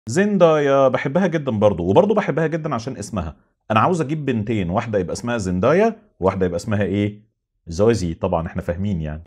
زندايا بحبها جدا برضو وبرضو بحبها جدا عشان اسمها انا عاوز اجيب بنتين واحده يبقى اسمها زندايا وواحده يبقى اسمها ايه زوزي طبعا احنا فاهمين يعني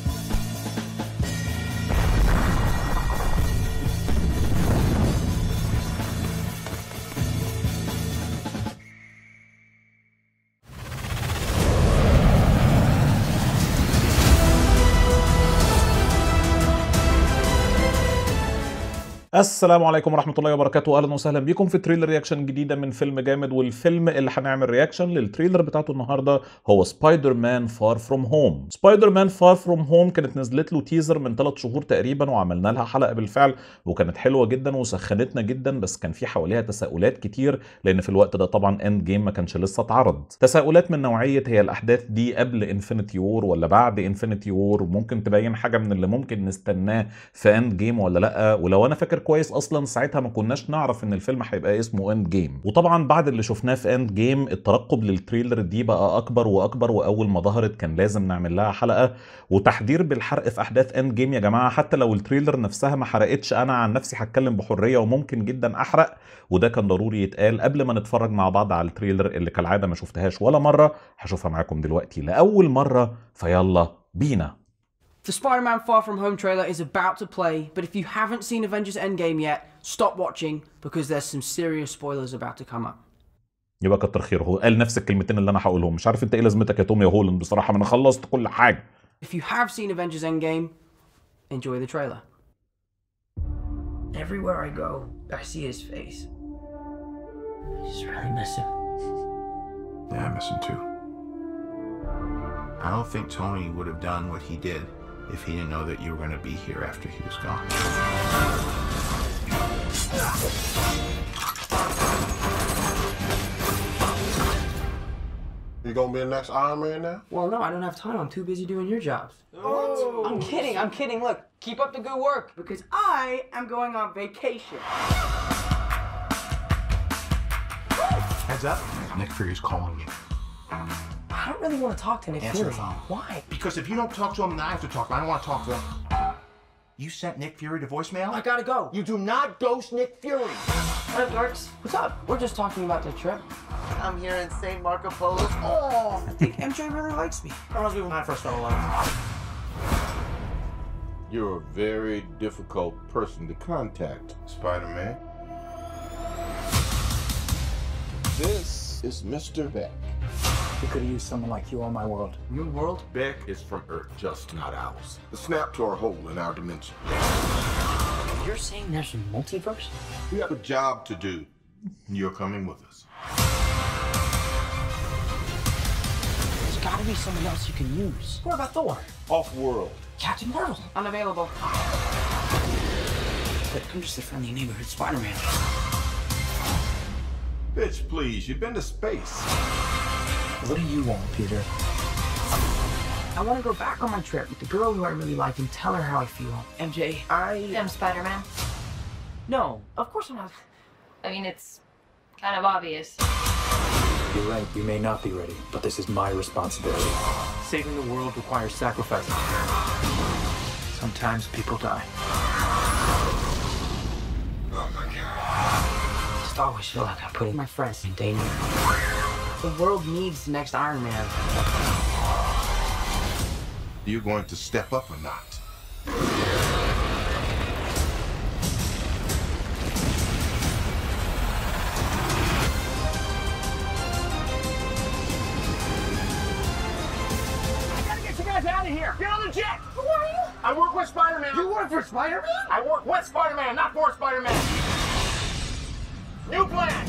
السلام عليكم ورحمة الله وبركاته أهلا وسهلا بكم في تريلر رياكشن جديدة من فيلم جامد والفيلم اللي هنعمل رياكشن للتريلر بتاعته النهاردة هو سبايدر مان فار فروم هوم سبايدر مان فار فروم هوم كانت نزلت له تيزر من ثلاث شهور تقريبا وعملنا لها حلقة بالفعل وكانت حلوة جدا وسخنتنا جدا بس كان في حواليها تساؤلات كتير لأن في الوقت ده طبعا اند جيم ما كانش لسه اتعرض تساؤلات من نوعية هي الأحداث دي قبل انفينيتي وور ولا بعد انفينيتي وور ممكن تبين حاجة من اللي ممكن نستناه في اند جيم ولا لا ولو انا فاكر كويس اصلا ساعتها ما كناش نعرف ان الفيلم هيبقى اسمه اند جيم وطبعا بعد اللي شفناه في اند جيم الترقب للتريلر دي بقى اكبر واكبر واول ما ظهرت كان لازم نعمل لها حلقه وتحذير بالحرق في احداث اند جيم يا جماعه حتى لو التريلر نفسها ما حرقتش انا عن نفسي هتكلم بحريه وممكن جدا احرق وده كان ضروري يتقال قبل ما نتفرج مع بعض على التريلر اللي كالعاده ما شفتهاش ولا مره هشوفها معاكم دلوقتي لاول مره فيلا بينا The Spider Man Far From Home trailer is about to play, but if you haven't seen Avengers Endgame yet, stop watching because there's some serious spoilers about to come up. يبقى كتر خيره هو قال نفس الكلمتين اللي انا هقولهم مش عارف انت ايه لازمتك يا توم يا هولاند بصراحه ما انا خلصت كل حاجه If you have seen Avengers Endgame, enjoy the trailer. Everywhere I go, I see his face. I just really miss him. Yeah, I miss him too. I don't think Tony would have done what he did if he didn't know that you were going to be here after he was gone. You gonna be the next Iron Man now? Well, no, I don't have time. I'm too busy doing your jobs. I'm kidding. I'm kidding. Look, keep up the good work because I am going on vacation. Heads up. Nick Fury's calling you. I don't really want to talk to Nick Answer the Fury. phone. Why? Because if you don't talk to him, then I have to talk. I don't want to talk to him. You sent Nick Fury to voicemail? I gotta go. You do not ghost Nick Fury. What up, Dorks? What's up? We're just talking about the trip. I'm here in St. Marco Polo. Oh, I think MJ really likes me. Reminds me when I first fell in love. You're a very difficult person to contact, Spider-Man. This is Mr. Beck. We could have used someone like you on my world. Your world? Beck is from Earth, just not ours. The snap to our hole in our dimension. You're saying there's a multiverse? We have a job to do. and You're coming with us. There's gotta be someone else you can use. What about Thor? Off-world. Captain Marvel? Unavailable. But I'm just a friendly neighborhood Spider-Man. Bitch, please, you've been to space. What do you want, Peter? I want to go back on my trip with the girl who I really like and tell her how I feel. MJ, I... I'm Spider Man. No, of course I'm not. I mean, it's kind of obvious. You're right, we may not be ready, but this is my responsibility. Saving the world requires sacrifice. Sometimes people die. Oh my god. I just always feel like I'm putting my friends in danger. The world needs the next Iron Man. You going to step up or not? I gotta get you guys out of here. Get on the jet. Who are you? I work with Spider-Man. You work for Spider-Man? I work with Spider-Man, not for Spider-Man. New plan.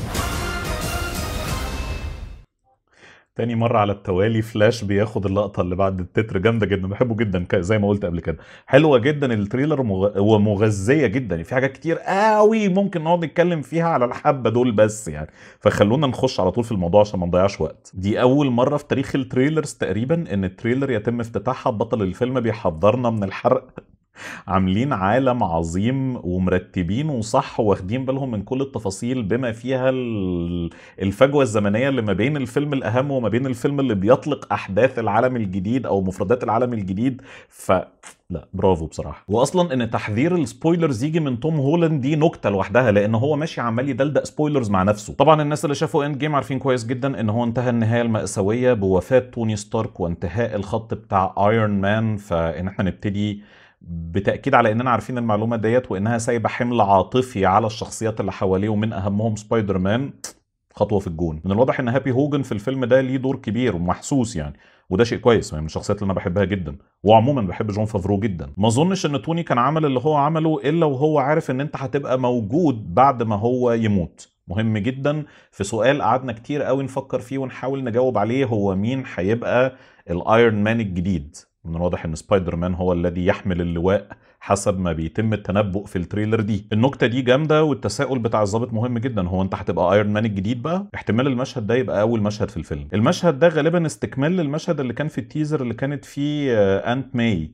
تاني مرة على التوالي فلاش بياخد اللقطة اللي بعد التتر جامدة جدا بحبه جدا ك- زي ما قلت قبل كده حلوة جدا التريلر مغ... ومغذية جدا في حاجات كتير قوي ممكن نقعد نتكلم فيها على الحبة دول بس يعني فخلونا نخش على طول في الموضوع عشان ما نضيعش وقت دي أول مرة في تاريخ التريلرز تقريبا إن التريلر يتم افتتاحها بطل الفيلم بيحذرنا من الحرق عاملين عالم عظيم ومرتبينه صح واخدين بالهم من كل التفاصيل بما فيها ال- الفجوة الزمنية اللي ما بين الفيلم الأهم وما بين الفيلم اللي بيطلق أحداث العالم الجديد أو مفردات العالم الجديد ف لا برافو بصراحة وأصلا إن تحذير السبويلرز يجي من توم هولاند دي نكتة لوحدها لأن هو ماشي عمال يدلدق سبويلرز مع نفسه طبعا الناس اللي شافوا اند جيم عارفين كويس جدا إن هو انتهى النهاية المأساوية بوفاة توني ستارك وانتهاء الخط بتاع ايرون مان فإن احنا نبتدي بتاكيد على اننا عارفين المعلومه ديت وانها سايبه حمل عاطفي على الشخصيات اللي حواليه ومن اهمهم سبايدر مان خطوه في الجون من الواضح ان هابي هوجن في الفيلم ده ليه دور كبير ومحسوس يعني وده شيء كويس يعني من الشخصيات اللي انا بحبها جدا وعموما بحب جون فافرو جدا ما اظنش ان توني كان عمل اللي هو عمله الا وهو عارف ان انت هتبقى موجود بعد ما هو يموت مهم جدا في سؤال قعدنا كتير قوي نفكر فيه ونحاول نجاوب عليه هو مين هيبقى الايرون مان الجديد من الواضح ان سبايدر مان هو الذي يحمل اللواء حسب ما بيتم التنبؤ في التريلر دي النكته دي جامده والتساؤل بتاع الظابط مهم جدا هو انت هتبقى ايرون مان الجديد بقى احتمال المشهد ده يبقى اول مشهد في الفيلم المشهد ده غالبا استكمال للمشهد اللي كان في التيزر اللي كانت فيه آه، انت ماي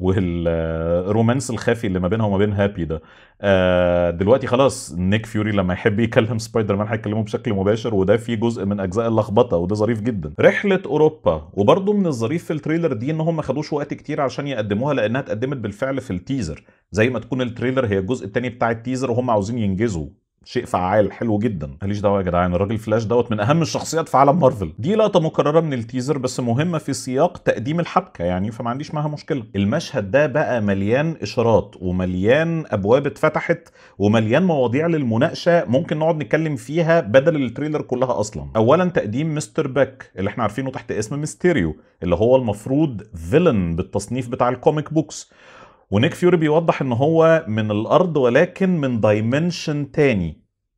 والرومانس الخافي اللي ما بينها وما بين هابي ده آه، دلوقتي خلاص نيك فيوري لما يحب يكلم سبايدر مان هيكلمه بشكل مباشر وده فيه جزء من اجزاء اللخبطه وده ظريف جدا رحله اوروبا وبرضه من الظريف في التريلر دي ان هم ما خدوش وقت كتير عشان يقدموها لانها اتقدمت بالفعل في التيزر زي ما تكون التريلر هي الجزء الثاني بتاع التيزر وهم عاوزين ينجزوا شيء فعال حلو جدا ماليش دعوه يا جدعان الراجل فلاش دوت من اهم الشخصيات في عالم مارفل دي لقطه مكرره من التيزر بس مهمه في سياق تقديم الحبكه يعني فما عنديش معاها مشكله المشهد ده بقى مليان اشارات ومليان ابواب اتفتحت ومليان مواضيع للمناقشه ممكن نقعد نتكلم فيها بدل التريلر كلها اصلا اولا تقديم مستر باك اللي احنا عارفينه تحت اسم ميستيريو اللي هو المفروض فيلن بالتصنيف بتاع الكوميك بوكس ونيك فيوري بيوضح ان هو من الارض ولكن من دايمنشن تاني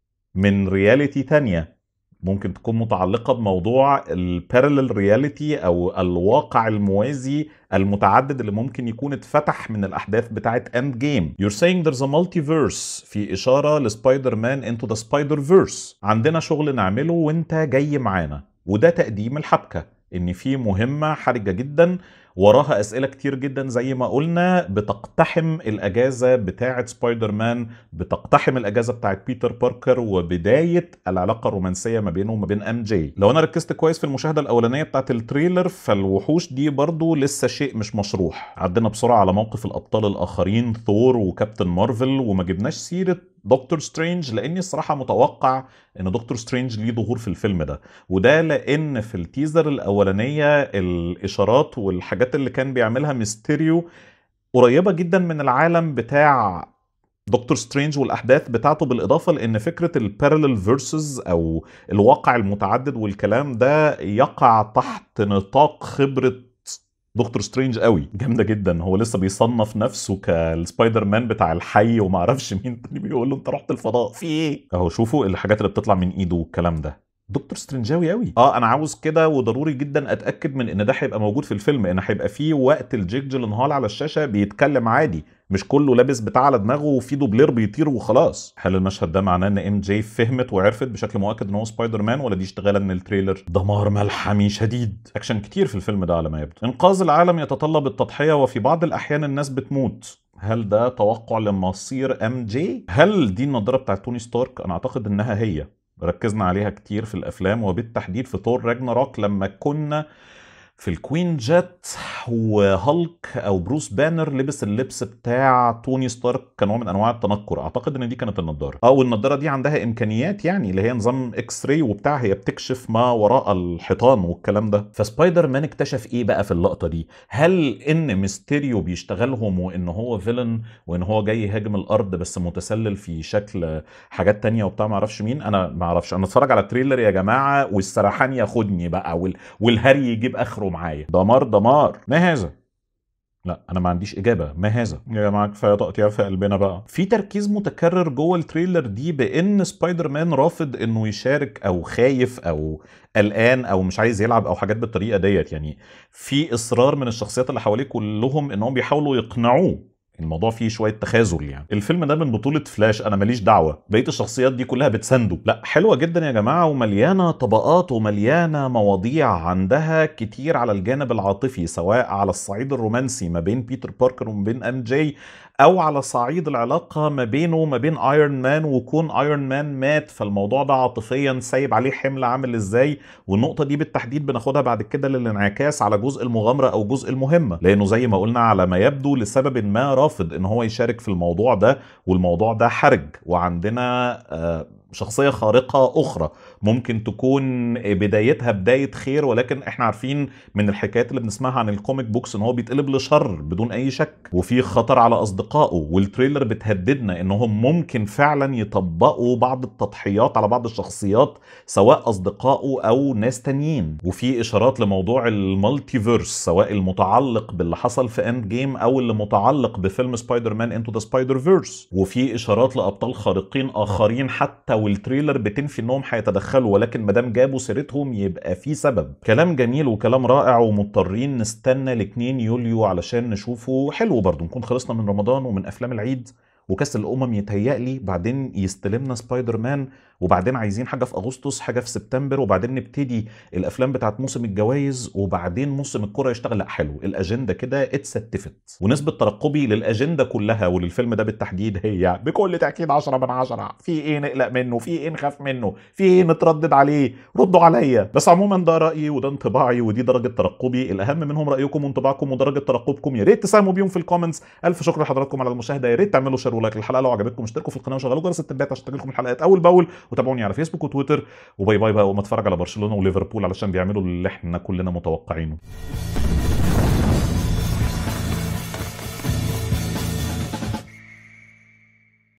من رياليتي تانية ممكن تكون متعلقة بموضوع البارallel رياليتي او الواقع الموازي المتعدد اللي ممكن يكون اتفتح من الاحداث بتاعت اند جيم You're saying there's a multiverse في اشارة لسبايدر مان into the spider verse عندنا شغل نعمله وانت جاي معانا وده تقديم الحبكة ان في مهمة حرجة جدا وراها اسئله كتير جدا زي ما قلنا بتقتحم الاجازه بتاعه سبايدر مان بتقتحم الاجازه بتاعه بيتر باركر وبدايه العلاقه الرومانسيه ما بينه وما بين ام جي لو انا ركزت كويس في المشاهده الاولانيه بتاعه التريلر فالوحوش دي برضو لسه شيء مش مشروح عدينا بسرعه على موقف الابطال الاخرين ثور وكابتن مارفل وما جبناش سيره دكتور سترينج لاني الصراحه متوقع ان دكتور سترينج ليه ظهور في الفيلم ده وده لان في التيزر الاولانيه الاشارات والحاجات اللي كان بيعملها ميستيريو قريبه جدا من العالم بتاع دكتور سترينج والاحداث بتاعته بالاضافه لان فكره البارallel فيرسز او الواقع المتعدد والكلام ده يقع تحت نطاق خبره دكتور سترينج قوي جامده جدا هو لسه بيصنف نفسه كالسبايدر مان بتاع الحي وما اعرفش مين تاني بيقول له انت رحت الفضاء في ايه اهو شوفوا الحاجات اللي بتطلع من ايده والكلام ده دكتور سترينجاوي قوي اه انا عاوز كده وضروري جدا اتاكد من ان ده هيبقى موجود في الفيلم ان هيبقى فيه وقت الجيك جيلنهال على الشاشه بيتكلم عادي مش كله لابس بتاع على دماغه وفي دوبلير بيطير وخلاص هل المشهد ده معناه ان ام جي فهمت وعرفت بشكل مؤكد ان هو سبايدر مان ولا دي اشتغاله من التريلر دمار ملحمي شديد اكشن كتير في الفيلم ده على ما يبدو انقاذ العالم يتطلب التضحيه وفي بعض الاحيان الناس بتموت هل ده توقع لمصير ام جي هل دي النضاره بتاعت توني ستارك انا اعتقد انها هي ركزنا عليها كتير في الافلام وبالتحديد في ثور راجناروك لما كنا في الكوين جيت وهالك او بروس بانر لبس اللبس بتاع توني ستارك كنوع من انواع التنكر اعتقد ان دي كانت النضاره اه والنضاره دي عندها امكانيات يعني اللي هي نظام اكس راي وبتاع هي بتكشف ما وراء الحيطان والكلام ده فسبايدر مان اكتشف ايه بقى في اللقطه دي هل ان ميستيريو بيشتغلهم وان هو فيلن وان هو جاي يهاجم الارض بس متسلل في شكل حاجات تانية وبتاع ما اعرفش مين انا ما اعرفش انا اتفرج على التريلر يا جماعه والسرحان ياخدني بقى وال... والهري يجيب اخره معايا دمار دمار ما هذا لا انا ما عنديش اجابه ما هذا يا جماعه كفايه تقطيع في قلبنا بقى في تركيز متكرر جوه التريلر دي بان سبايدر مان رافض انه يشارك او خايف او قلقان او مش عايز يلعب او حاجات بالطريقه ديت يعني في اصرار من الشخصيات اللي حواليه كلهم انهم بيحاولوا يقنعوه الموضوع فيه شويه تخاذل يعني الفيلم ده من بطوله فلاش انا ماليش دعوه بقيه الشخصيات دي كلها بتسنده لا حلوه جدا يا جماعه ومليانه طبقات ومليانه مواضيع عندها كتير على الجانب العاطفي سواء على الصعيد الرومانسي ما بين بيتر باركر وما بين ام جي او على صعيد العلاقه ما بينه وما بين ايرون مان وكون ايرون مان مات فالموضوع ده عاطفيا سايب عليه حمل عامل ازاي والنقطه دي بالتحديد بناخدها بعد كده للانعكاس على جزء المغامره او جزء المهمه لانه زي ما قلنا على ما يبدو لسبب ما رافض ان هو يشارك في الموضوع ده والموضوع ده حرج وعندنا آه شخصيه خارقه اخرى ممكن تكون بدايتها بدايه خير ولكن احنا عارفين من الحكايات اللي بنسمعها عن الكوميك بوكس ان هو بيتقلب لشر بدون اي شك وفي خطر على اصدقائه والتريلر بتهددنا انهم ممكن فعلا يطبقوا بعض التضحيات على بعض الشخصيات سواء اصدقائه او ناس تانيين وفي اشارات لموضوع المالتيفيرس سواء المتعلق باللي حصل في اند جيم او اللي متعلق بفيلم سبايدر مان انتو ذا سبايدر فيرس وفي اشارات لابطال خارقين اخرين حتى والتريلر بتنفي انهم هيتدخلوا ولكن ما دام جابوا سيرتهم يبقى في سبب كلام جميل وكلام رائع ومضطرين نستنى ل 2 يوليو علشان نشوفه حلو برضه نكون خلصنا من رمضان ومن افلام العيد وكاس الامم يتهيألي بعدين يستلمنا سبايدر مان وبعدين عايزين حاجه في اغسطس حاجه في سبتمبر وبعدين نبتدي الافلام بتاعت موسم الجوائز وبعدين موسم الكره يشتغل لا حلو الاجنده كده اتستفت ونسبه ترقبي للاجنده كلها وللفيلم ده بالتحديد هي بكل تاكيد 10 من 10 في ايه نقلق منه في ايه نخاف منه في ايه نتردد عليه ردوا عليا بس عموما ده رايي وده انطباعي ودي درجه ترقبي الاهم منهم رايكم وانطباعكم ودرجه ترقبكم يا ريت تساهموا بيهم في الكومنتس الف شكر لحضراتكم على المشاهده يا ريت تعملوا شير ولايك للحلقه لو عجبتكم اشتركوا في القناه وشغلوا جرس التنبيهات عشان تجيلكم الحلقات اول باول وتابعوني على فيسبوك وتويتر وباي باي بقى وما اتفرج على برشلونه وليفربول علشان بيعملوا اللي احنا كلنا متوقعينه